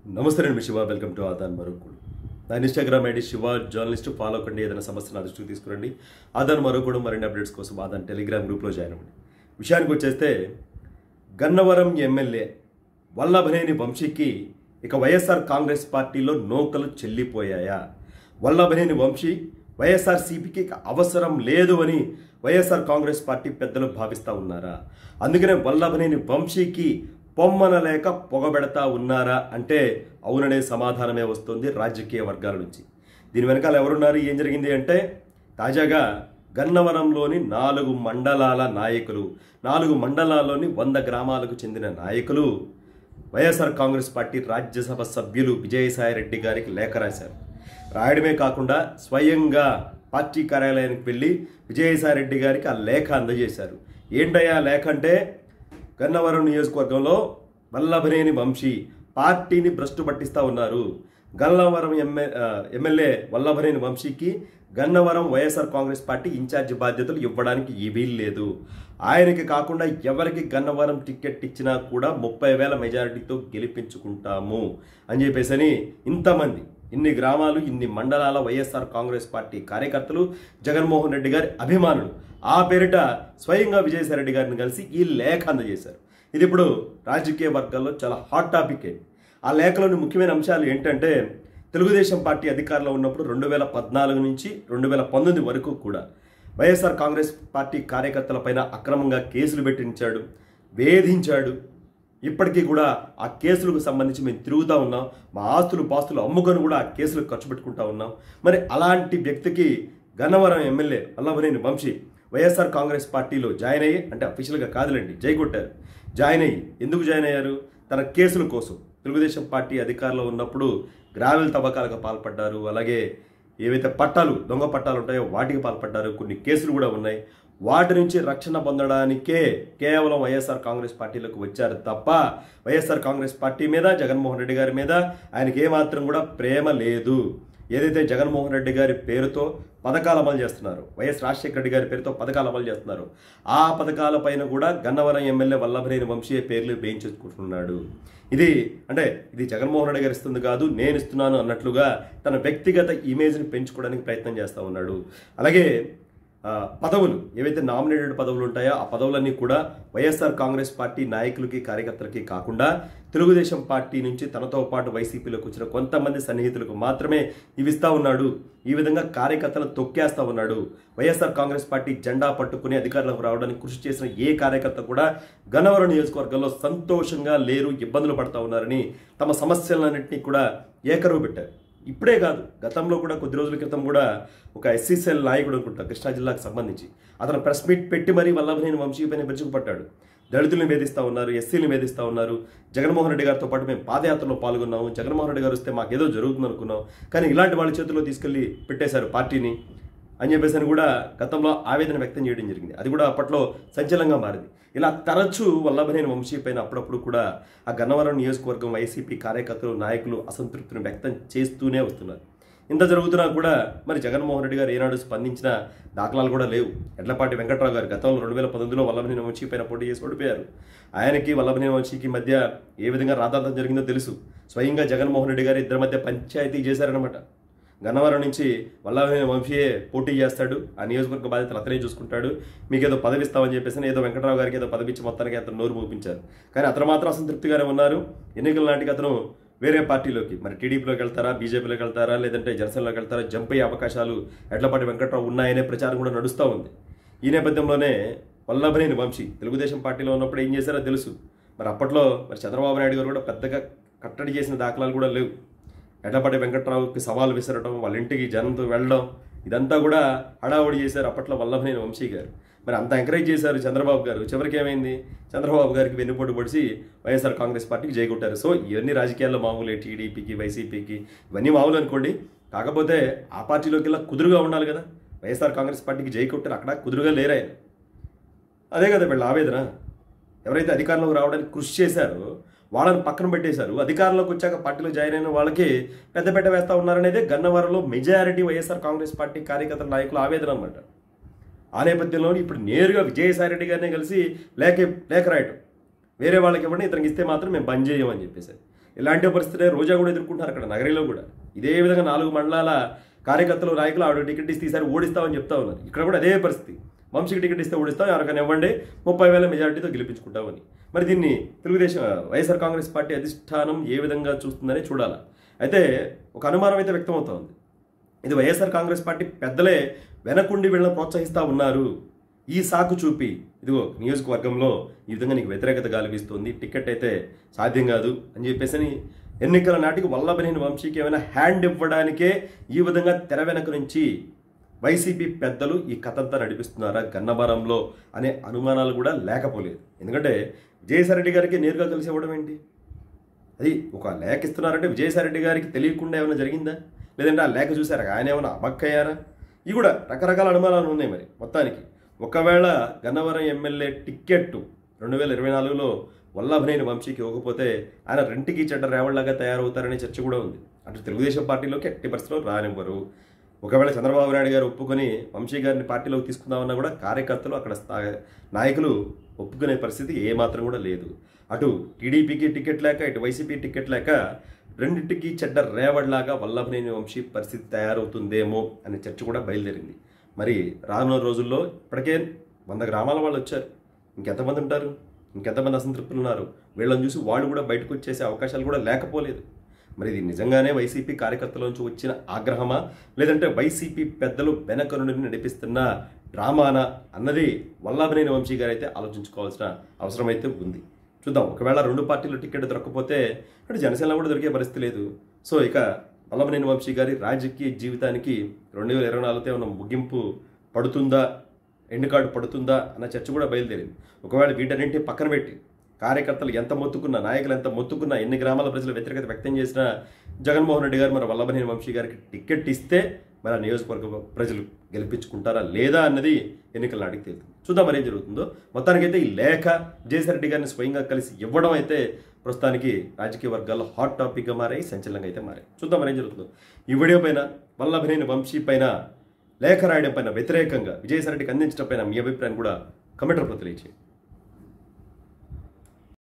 నమస్తే నేను మీ శివ వెల్కమ్ టు ఆదాన్ మరొకడు నా Instagram I D Siva journalist follow కండి ఏదైనా సమస్య నా దృష్టికి తీసుకురండి ఆదాన్ మరొకడు మరిన్ని అప్డేట్స్ కోసం ఆదాన్ టెలిగ్రామ్ గ్రూప్లో జాయిన్ అవ్వండి విషయానికి వచ్చేస్తే గన్నవరం ఎమ్మెల్యే వల్లభనేని వంశీకి ఇక వైఎస్ఆర్ కాంగ్రెస్ పార్టీలో నౌకలు చెల్లిపోయాయా వల్లభనేని వంశీ వైఎస్ఆర్ సిపికి ఇక అవసరం లేదు అని వైఎస్ఆర్ కాంగ్రెస్ పార్టీ పెద్దలు భావిస్తూ ఉన్నారా అందుకనే వల్లభనేని వంశీకి పొమ్మనలేక పొగబెడతా ఉన్నారా అంటే అవుననే సమాధానమే వస్తుంది రాజకీయ వర్గాల నుంచి దీని వెనకాల ఎవరున్నారు ఏం జరిగింది అంటే తాజాగా గన్నవరంలోని నాలుగు మండలాల నాయకులు నాలుగు మండలాల్లోని వంద గ్రామాలకు చెందిన నాయకులు వైఎస్ఆర్ కాంగ్రెస్ పార్టీ రాజ్యసభ సభ్యులు విజయసాయిరెడ్డి గారికి లేఖ రాశారు రాయడమే కాకుండా స్వయంగా పార్టీ కార్యాలయానికి వెళ్ళి విజయసాయిరెడ్డి గారికి ఆ లేఖ అందజేశారు ఏంటయ్యా లేఖ అంటే గన్నవరం నియోజకవర్గంలో వల్లభనేని వంశీ పార్టీని భ్రష్టు పట్టిస్తూ ఉన్నారు గన్నవరం ఎమ్మె ఆ, ఎమ్మెల్యే వల్లభనేని వంశీకి Gannavaram Y S R Congress party incharge బాధ్యతలు ఇవ్వడానికి ఈ వీలు లేదు ఆయనకి కాకుండా ఎవరికి గన్నవరం టికెట్ ఇచ్చినా కూడా ముప్పై వేల మెజారిటీతో గెలిపించుకుంటాము అని చెప్పేసని ఇంతమంది ఇన్ని గ్రామాలు ఇన్ని మండలాల వైఎస్ఆర్ కాంగ్రెస్ పార్టీ కార్యకర్తలు జగన్మోహన్ రెడ్డి గారి అభిమానులు ఆ పేరిట స్వయంగా విజయసాయిరెడ్డి గారిని కలిసి ఈ లేఖ అందజేశారు ఇది ఇప్పుడు రాజకీయ వర్గాల్లో చాలా హాట్ టాపిక్ ఆ లేఖలోని ముఖ్యమైన అంశాలు ఏంటంటే తెలుగుదేశం పార్టీ అధికారంలో ఉన్నప్పుడు రెండు వేల పద్నాలుగు నుంచి రెండు వేల పంతొమ్మిది వరకు కూడా వైఎస్ఆర్ కాంగ్రెస్ పార్టీ కార్యకర్తలపైన అక్రమంగా కేసులు పెట్టించాడు వేధించాడు ఇప్పటికీ కూడా ఆ కేసులకు సంబంధించి మేము తిరుగుతూ ఉన్నాం మా ఆస్తులు పాస్తులు అమ్ముకొని కూడా ఆ కేసులు ఖర్చు పెట్టుకుంటా ఉన్నాం మరి అలాంటి వ్యక్తికి Gannavaram M L A Vallabhaneni Vamsi Y S R Congress పార్టీలో జాయిన్ అయ్యి అంటే అఫీషియల్గా కాదులేండి జై కొట్టారు జాయిన్ అయ్యి ఎందుకు జాయిన్ అయ్యారు తన కేసుల కోసం తెలుగుదేశం పార్టీ అధికారంలో ఉన్నప్పుడు గ్రావెల్ తవ్వకాలకు పాల్పడ్డారు అలాగే ఏవైతే పట్టాలు దొంగ పట్టాలు ఉంటాయో వాటికి పాల్పడ్డారు కొన్ని కేసులు కూడా ఉన్నాయి వాటి నుంచి రక్షణ పొందడానికే కేవలం వైఎస్ఆర్ కాంగ్రెస్ పార్టీలోకి వచ్చారు తప్ప వైఎస్ఆర్ కాంగ్రెస్ పార్టీ మీద జగన్మోహన్ రెడ్డి గారి మీద ఆయనకి ఏమాత్రం కూడా ప్రేమ లేదు ఏదైతే జగన్మోహన్ రెడ్డి గారి పేరుతో పథకాలు అమలు చేస్తున్నారు వైఎస్ రాజశేఖర రెడ్డి గారి పేరుతో పథకాలు అమలు చేస్తున్నారు ఆ పథకాలపైన కూడా గన్నవరం ఎమ్మెల్యే వల్లభనేని వంశీయ పేర్లు వేయించుకుంటున్నాడు ఇది అంటే ఇది జగన్మోహన్ రెడ్డి గారు ఇస్తుంది కాదు నేను ఇస్తున్నాను అన్నట్లుగా తన వ్యక్తిగత ఇమేజ్ని పెంచుకోవడానికి ప్రయత్నం చేస్తూ ఉన్నాడు అలాగే ఆ, పదవులు ఏవైతే నామినేటెడ్ పదవులు ఉంటాయో ఆ పదవులన్నీ కూడా వైఎస్ఆర్ కాంగ్రెస్ పార్టీ నాయకులకి కార్యకర్తలకి కాకుండా తెలుగుదేశం పార్టీ నుంచి తనతో పాటు వైసీపీలోకి వచ్చిన కొంతమంది సన్నిహితులకు మాత్రమే ఇవి ఇస్తా ఉన్నాడు ఈ విధంగా కార్యకర్తలను తొక్కేస్తా ఉన్నాడు వైఎస్ఆర్ కాంగ్రెస్ పార్టీ జెండా పట్టుకుని అధికారంలోకి రావడానికి కృషి చేసిన ఏ కార్యకర్త కూడా గన్నవరం నియోజకవర్గంలో సంతోషంగా లేరు ఇబ్బందులు పడతా ఉన్నారని తమ సమస్యలన్నింటినీ కూడా ఏకరువు పెట్టారు ఇప్పుడే కాదు గతంలో కూడా కొద్ది రోజుల క్రితం కూడా ఒక ఎస్సీసీఎల్ నాయకుడు అనుకుంటా కృష్ణా జిల్లాకు సంబంధించి అతను ప్రెస్ మీట్ పెట్టి మరీ వల్లభనేని వంశీ పైన విరుచుకుపడ్డాడు దళితులను వేధిస్తూ ఉన్నారు ఎస్సీలను వేధిస్తూ ఉన్నారు జగన్మోహన్ రెడ్డి గారితో పాటు మేము పాదయాత్రలో పాల్గొన్నాము జగన్మోహన్ రెడ్డి గారు వస్తే మాకేదో జరుగుతుంది అనుకున్నాం కానీ ఇలాంటి వాళ్ళ చేతిలో తీసుకెళ్లి పెట్టేశారు పార్టీని అని చెప్పేసి అని కూడా గతంలో ఆవేదన వ్యక్తం చేయడం జరిగింది అది కూడా అప్పట్లో సంచలనంగా మారింది ఇలా తరచూ వల్లభనేని వంశీ పైన అప్పుడప్పుడు కూడా ఆ గన్నవరం నియోజకవర్గం వైసీపీ కార్యకర్తలు నాయకులు అసంతృప్తిని వ్యక్తం చేస్తూనే వస్తున్నారు ఇంత జరుగుతున్నా కూడా మరి జగన్మోహన్ రెడ్డి గారు ఏనాడు స్పందించిన దాఖలాలు కూడా లేవు ఎడ్లపాటి వెంకట్రావు గారు గతంలో రెండు వేల పంతొమ్మిదిలో వల్లభనేని వంశీ పైన పోటీ చేసి ఓడిపోయారు ఆయనకి వల్లభనేని వంశీకి మధ్య ఏ విధంగా రాతాంతం జరిగిందో తెలుసు స్వయంగా జగన్మోహన్ రెడ్డి గారు ఇద్దరి మధ్య పంచాయతీ చేశారనమాట గన్నవరం నుంచి వల్లభనేని వంశీయే పోటీ చేస్తాడు ఆ నియోజకవర్గ బాధ్యతలు అతనే చూసుకుంటాడు మీకు ఏదో పదవి ఇస్తామని చెప్పేసి ఏదో వెంకటరావు గారికి ఏదో పదవి ఇచ్చి మొత్తానికి అతను నోరు మూపించారు కానీ అతను మాత్రం అసంతృప్తిగానే ఉన్నారు ఎన్నికల నాటికి అతను వేరే పార్టీలోకి మరి టీడీపీలోకి వెళ్తారా బీజేపీలోకి వెళ్తారా లేదంటే జనసేనలోకి వెళ్తారా జంప్ అయ్యే అవకాశాలు ఎడ్లపాటి వెంకట్రావు ఉన్నాయనే ప్రచారం కూడా నడుస్తూ ఉంది ఈ నేపథ్యంలోనే వల్లభనేని వంశీ తెలుగుదేశం పార్టీలో ఉన్నప్పుడు ఏం చేశారో తెలుసు మరి అప్పట్లో మరి చంద్రబాబు నాయుడు గారు కూడా పెద్దగా కట్టడి చేసిన దాఖలాలు కూడా లేవు ఎడ్లపాటి వెంకట్రావుకి సవాల్ విసరడం వాళ్ళ ఇంటికి జనంతో వెళ్ళడం ఇదంతా కూడా హడావుడి చేశారు అప్పట్లో వల్లభనేని వంశీ గారు మరి అంత ఎంకరేజ్ చేశారు చంద్రబాబు గారు చివరికి ఏమైంది చంద్రబాబు గారికి వెన్నుపోటు పొడిచి వైఎస్ఆర్ కాంగ్రెస్ పార్టీకి జయకొట్టారు సో ఇవన్నీ రాజకీయాల్లో మామూలే టీడీపీకి వైసీపీకి ఇవన్నీ మామూలు అనుకోండి కాకపోతే ఆ పార్టీలోకి ఇలా కుదురుగా ఉండాలి కదా వైఎస్ఆర్ కాంగ్రెస్ పార్టీకి జై కొట్టారు అక్కడ కుదురుగా లేరాయి అదే కదా వీళ్ళ ఆవేదన ఎవరైతే అధికారంలోకి రావడానికి కృషి చేశారో వాళ్ళని పక్కన పెట్టేశారు అధికారంలోకి వచ్చాక పార్టీలో జాయిన్ అయిన వాళ్ళకి పెద్ద పెట్ట వేస్తా ఉన్నారనేదే గన్నవరంలో మెజారిటీ వైఎస్ఆర్ కాంగ్రెస్ పార్టీ కార్యకర్తల నాయకుల ఆవేదన అనమాట ఆ నేపథ్యంలో ఇప్పుడు నేరుగా విజయసాయి రెడ్డి గారినే కలిసి లేఖ లేఖ రాయటం వేరే వాళ్ళకి ఇవ్వండి ఇతనికి ఇస్తే మాత్రం మేము బంద్ చేయమని చెప్పేసి ఇలాంటి పరిస్థితే రోజా కూడా ఎదుర్కొంటున్నారు అక్కడ నగరిలో కూడా ఇదే విధంగా నాలుగు మండలాల కార్యకర్తలు నాయకులు ఆవిడ టికెట్ ఇస్తే ఈసారి ఓడిస్తామని చెప్తా ఉన్నారు ఇక్కడ కూడా అదే పరిస్థితి వంశీకి టికెట్ ఇస్తే ఓడిస్తాం ఎవరికైనా ఇవ్వండి ముప్పై వేల మెజారిటీతో గెలిపించుకుంటామని మరి దీన్ని తెలుగుదేశం వైఎస్ఆర్ కాంగ్రెస్ పార్టీ అధిష్టానం ఏ విధంగా చూస్తుందని చూడాలి అయితే ఒక అనుమానం అయితే వ్యక్తమవుతోంది ఇది వైఎస్ఆర్ కాంగ్రెస్ పార్టీ పెద్దలే వెనకుండి వీళ్ళని ప్రోత్సహిస్తూ ఉన్నారు ఈ సాకు చూపి ఇదిగో నియోజకవర్గంలో ఈ విధంగా నీకు వ్యతిరేకత గాలిపిస్తుంది టికెట్ అయితే సాధ్యం కాదు అని చెప్పేసి ఎన్నికల నాటికి వల్లభనేని వంశీకి ఏమైనా హ్యాండ్ ఇవ్వడానికే ఈ విధంగా తెర వెనక నుంచి వైసీపీ పెద్దలు ఈ కథంతా నడిపిస్తున్నారా గన్నవరంలో అనే అనుమానాలు కూడా లేకపోలేదు ఎందుకంటే విజయసాయిరెడ్డి గారికి నేరుగా కలిసి ఇవ్వడం ఏంటి అది ఒక లేఖ ఇస్తున్నారంటే విజయసాయిరెడ్డి గారికి తెలియకుండా ఏమైనా జరిగిందా లేదంటే ఆ లేఖ చూసారా ఆయన ఏమైనా అబక్కయ్యారా ఇవి కూడా రకరకాల అనుమానాలు ఉన్నాయి మరి మొత్తానికి ఒకవేళ గన్నవరం ఎమ్మెల్యే టిక్కెట్ రెండు వేల ఇరవై నాలుగులో వల్లభనేని వంశీకి ఇవ్వకపోతే ఆయన రెంటికి చెడ్డ రేవళ్లాగా తయారవుతారనే చర్చ కూడా ఉంది అటు తెలుగుదేశం పార్టీలోకి ఎట్టి పరిస్థితుల్లో రానివ్వరు ఒకవేళ చంద్రబాబు నాయుడు గారు ఒప్పుకొని వంశీ గారిని పార్టీలోకి తీసుకుందామన్నా కూడా కార్యకర్తలు అక్కడ స్థా- నాయకులు ఒప్పుకునే పరిస్థితి ఏమాత్రం కూడా లేదు అటు టీడీపీకి టికెట్ లేక ఇటు వైసీపీ టికెట్ లేక రెండింటికి చెడ్డ రేవడ్లాగా వల్లభనేని వంశీ పరిస్థితి తయారవుతుందేమో అనే చర్చ కూడా బయలుదేరింది మరి రానున్న రోజుల్లో ఇప్పటికే వంద గ్రామాల వాళ్ళు వచ్చారు ఇంకెంతమంది ఉంటారు ఇంకెంతమంది అసంతృప్తులు ఉన్నారు వీళ్ళని చూసి వాళ్ళు కూడా బయటకు వచ్చేసే అవకాశాలు కూడా లేకపోలేదు మరి ఇది నిజంగానే వైసీపీ కార్యకర్తల నుంచి వచ్చిన ఆగ్రహమా లేదంటే వైసీపీ పెద్దలు వెనక నుండి నడిపిస్తున్న డ్రామానా అన్నది వల్లభనేని వంశీ గారు అయితే ఆలోచించుకోవాల్సిన అవసరం అయితే ఉంది చూద్దాం ఒకవేళ రెండు పార్టీలు టికెట్ దొరకకపోతే అటు జనసేన కూడా దొరికే పరిస్థితి లేదు సో ఇక వల్లభనేని వంశీ గారి రాజకీయ జీవితానికి రెండు వేల ఇరవై నాలుగుతో ఏమైనా ముగింపు పడుతుందా ఎండ్ కార్డు పడుతుందా అన్న చర్చ కూడా బయలుదేరింది ఒకవేళ వీటన్నింటినీ పక్కన పెట్టి కార్యకర్తలు ఎంత మొత్తుకున్నా నాయకులు ఎంత మొత్తుకున్నా ఎన్ని గ్రామాల ప్రజలు వ్యతిరేకత వ్యక్తం చేసినా జగన్మోహన్ రెడ్డి గారు మరి వల్లభనేని వంశీ గారికి టికెట్ ఇస్తే మరి ఆ నియోజకవర్గ ప్రజలు గెలిపించుకుంటారా లేదా అన్నది ఎన్నికల నాటికి తేలుతుంది చూద్దాం మరి ఏం జరుగుతుందో మొత్తానికైతే ఈ లేఖ జయసరెడ్డి గారిని స్వయంగా కలిసి ఇవ్వడం అయితే ప్రస్తుతానికి రాజకీయ వర్గాల్లో హాట్ టాపిక్గా మారాయి సంచలనంగా అయితే మారాయి చూద్దాం మరి ఏం జరుగుతుందో ఈ వీడియో పైన వల్లభనేని వంశీ పైన లేఖ రాయడం పైన వ్యతిరేకంగా విజయసాయిరెడ్డికి అందించడం పైన మీ అభిప్రాయం కూడా కమెంట్ రూపంలో తెలియచేయండి